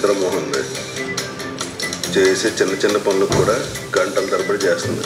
చంద్రమోహన్ చేసే చిన్న చిన్న పనులు కూడా గంటల తరబడి చేస్తుంది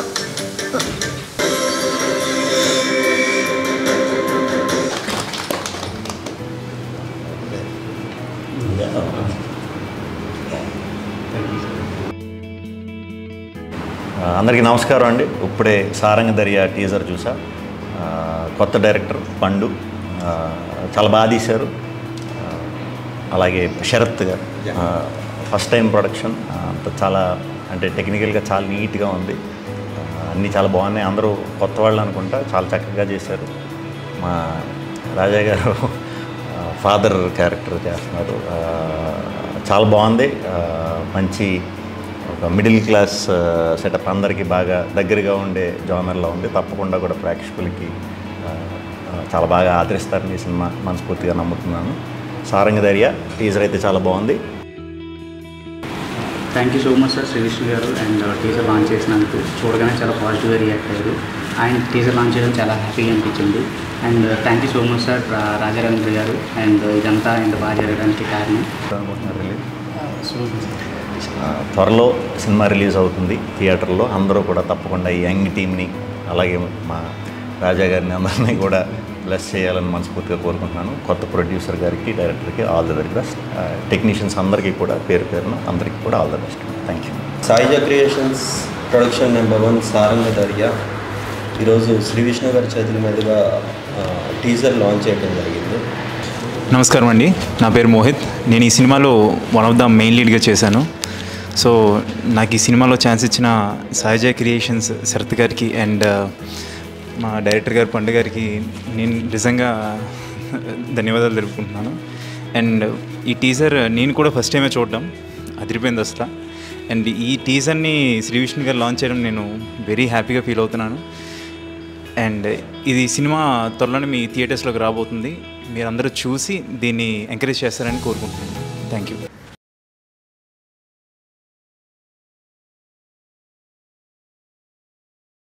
ఆ, అందరికీ నమస్కారం అండి ఇప్పుడే సారంగ దర్యా టీజర్ చూసా ఆ, కొత్త డైరెక్టర్ పండు ఆ, చాలా బాగా తీశారు ఆ, అలాగే శరత్ గారు ఆ, ఫస్ట్ టైం ప్రొడక్షన్ ఆ, అంత చాలా అంటే టెక్నికల్గా చాలా నీట్గా ఉంది ఆ, అన్నీ చాలా బాగున్నాయి అందరూ కొత్త వాళ్ళు అనుకుంటా చాలా చక్కగా చేశారు మా రాజా గారు ఫాదర్ క్యారెక్టర్ చేస్తున్నారు ఆ, చాలా బాగుంది ఆ, మంచి ఒక మిడిల్ క్లాస్ సెటప్ అందరికీ బాగా దగ్గరగా ఉండే జానర్లో ఉంది తప్పకుండా కూడా ప్రేక్షకులకి ఆ, ఆ, చాలా బాగా ఆదరిస్తారని ఈ సినిమా మనస్ఫూర్తిగా నమ్ముతున్నాను సారంగ దర్యా టీజర్ అయితే చాలా బాగుంది thank you so much sir Shri Vishnu గారు అండ్ టీజర్ లాంచ్ చేసినందుకు చూడగానే చాలా పాజిటివ్గా రియాక్ట్ అయ్యారు ఆయన టీజర్ లాంచ్ చేయడం చాలా హ్యాపీగా అనిపించింది and thank you so much sir రా- రాజారవీంద్ర గారు అండ్ ఇదంతా ఇంత బాగా జరగడానికి కారణం అనుకుంటున్నారు రిలీజ్ ఆ, త్వరలో సినిమా రిలీజ్ అవుతుంది థియేటర్లో అందరూ కూడా తప్పకుండా ఈ యంగ్ టీమ్ని అలాగే మా రాజా గారిని అందరినీ కూడా బ్లెస్ చేయాలని మనస్ఫూర్తిగా కోరుకుంటున్నాను కొత్త ప్రొడ్యూసర్ గారికి డైరెక్టర్కి all the very best technicians అందరికీ కూడా పేరు పేరున అందరికీ కూడా all the best thank you సాయిజ creations production number one Saranga Dariya ఈరోజు శ్రీ విష్ణు గారి చేతుల మీదుగా ఆ, టీజర్ లాంచ్ చేయడం జరిగింది నమస్కారం అండి నా పేరు మోహిత్ నేను ఈ సినిమాలో వన్ ఆఫ్ ద మెయిన్ లీడ్గా చేశాను సో నాకు ఈ సినిమాలో ఛాన్స్ ఇచ్చిన సాయిజా క్రియేషన్స్ శరత్ గారికి అండ్ మా డైరెక్టర్ గారు పండు గారికి నేను నిజంగా ధన్యవాదాలు తెలుపుకుంటున్నాను అండ్ ఈ టీజర్ నేను కూడా ఫస్ట్ టైమే చూడడం అదిరిపోయింది అసలు అండ్ ఈ టీజర్ని శ్రీ విష్ణు గారు లాంచ్ చేయడం నేను వెరీ హ్యాపీగా ఫీల్ అవుతున్నాను అండ్ ఇది సినిమా త్వరలోనే మీ థియేటర్స్లోకి రాబోతుంది మీరందరూ చూసి దీన్ని ఎంకరేజ్ చేస్తారని కోరుకుంటున్నాను థ్యాంక్ యూ